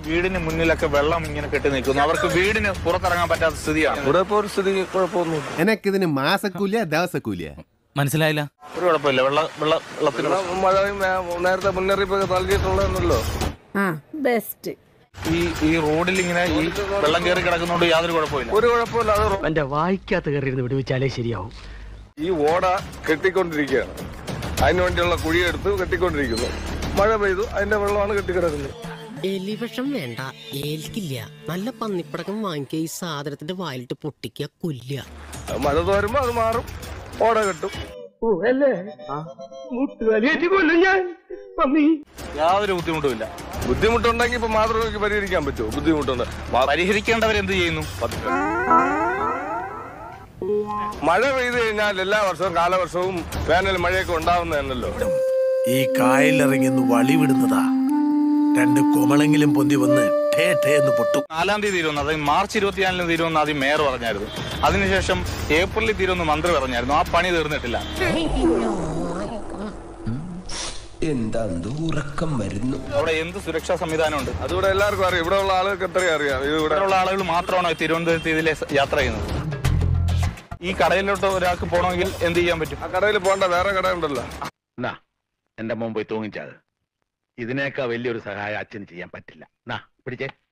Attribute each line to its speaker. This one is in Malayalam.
Speaker 1: വീടിന് മുന്നിലൊക്കെ വെള്ളം ഇങ്ങനെ കെട്ടി നിൽക്കുന്നു അവർക്ക് വീടിന് പുറത്തിറങ്ങാൻ പറ്റാത്ത സ്ഥിതിയാണ്
Speaker 2: ഇവിടെ ഇപ്പോൾ ഒരു സ്ഥിതി കുഴപ്പമൊന്നുമില്ല
Speaker 3: എനക്കിതിന് മാസക്കൂലിയ ദിവസക്കൂലിയ
Speaker 4: മനസ്സിലായില്ല
Speaker 1: ഒരു കുഴപ്പമില്ല വെള്ള വെള്ള വെള്ളത്തിന്
Speaker 2: ഇവിടെ മഴയും നേ- നേരത്തെ മുന്നറിയിപ്പൊക്കെ നൽകിയിട്ടുള്ളതെന്നല്ലോ
Speaker 5: ആ ബെസ്റ്റ്
Speaker 1: ഈ ഈ റോഡിൽ ഇങ്ങനെ ഈ വെള്ളം കയറി കിടക്കുന്നതുകൊണ്ട് യാതൊരു കുഴപ്പമില്ല
Speaker 2: ഒരു കുഴപ്പമില്ല അത് റോ-
Speaker 6: എന്റെ വായിക്കാത്ത കയറിയിരുന്ന് വിടുവിച്ചാലേ ശരിയാവും
Speaker 2: ഈ ഓട കെട്ടിക്കൊണ്ടിരിക്കുകയാണ് അതിനു വേണ്ടിയുള്ള കുഴിയെടുത്ത് കെട്ടിക്കൊണ്ടിരിക്കുന്നു മഴ പെയ്തു അതിന്റെ വെള്ളമാണ് കെട്ടിക്കിടക്കുന്നത്
Speaker 7: എലിവിഷം വേണ്ട ഏൽക്കില്ല നല്ല പന്നിപ്പടക്കം വാങ്ങിക്കുക ഈ സാധനത്തിന്റെ വായിലിട്ട് പൊട്ടിക്കുക കൊല്ലുക
Speaker 2: അത് മഴ തോരുമ്പോ അത് മാറും ഓട കെട്ടും
Speaker 1: യാതൊരു ബുദ്ധിമുട്ടുമില്ല
Speaker 2: ബുദ്ധിമുട്ടുണ്ടെങ്കിൽ ഇപ്പൊ മാതൃകയ്ക്ക് പരിഹരിക്കാൻ പറ്റുമോ ബുദ്ധിമുട്ടുണ്ട് മാ-
Speaker 1: പരിഹരിക്കേണ്ടവരെന്ത് ചെയ്യുന്നു
Speaker 2: മഴ പെയ്തു കഴിഞ്ഞാൽ എല്ലാ വർഷവും കാലവർഷവും വേനൽ മഴയൊക്കെ ഉണ്ടാവുന്നതന്നല്ലോ
Speaker 8: ഈ കായലിറങ്ങി ഒന്ന് വളിവിടുന്നതാ രണ്ട് കൊമളെങ്കിലും പൊന്തി വന്ന് ടേ ടേ എന്ന് പൊട്ടും
Speaker 1: നാലാം തീയതി തീരുമെന്ന് അതായത് മാർച്ച് ഇരുപത്തിനാലിന് തീരുമെന്ന് ആദ്യം മേയർ പറഞ്ഞായിരുന്നു അതിനുശേഷം ഏപ്രിലിൽ തീരുമെന്ന് മന്ത്രി പറഞ്ഞായിരുന്നു ആ പണി തീർന്നിട്ടില്ല
Speaker 9: എന്താ ഉറക്കം വരുന്നു
Speaker 1: അവിടെ എന്ത് സുരക്ഷാ സംവിധാനമുണ്ട്
Speaker 2: അതുകൂടെ എല്ലാവർക്കും അറിയാം ഇവിടെ ഉള്ള ആളുകൾക്ക് എത്രയും അറിയാം ഇത് ഇവിടെ
Speaker 1: ഇവിടെയുള്ള ആളുകൾ മാത്രമാണോ തിരുവനന്തപുരത്ത് ഇതിലെ യാത്ര ചെയ്യുന്നത് ഈ കടയിലോട്ട് ഒരാൾക്ക് പോകണമെങ്കിൽ എന്ത് ചെയ്യാൻ പറ്റും
Speaker 2: ആ കടയിൽ പോകണ്ട വേറെ കടയുണ്ടല്ലോ
Speaker 10: എന്റെ മുമ്പ് പോയി തൂങ്ങിച്ചത് ഇതിനേക്കാൾ വലിയൊരു സഹായം അച്ഛന് ചെയ്യാൻ പറ്റില്ല നാ പിടിച്ചേ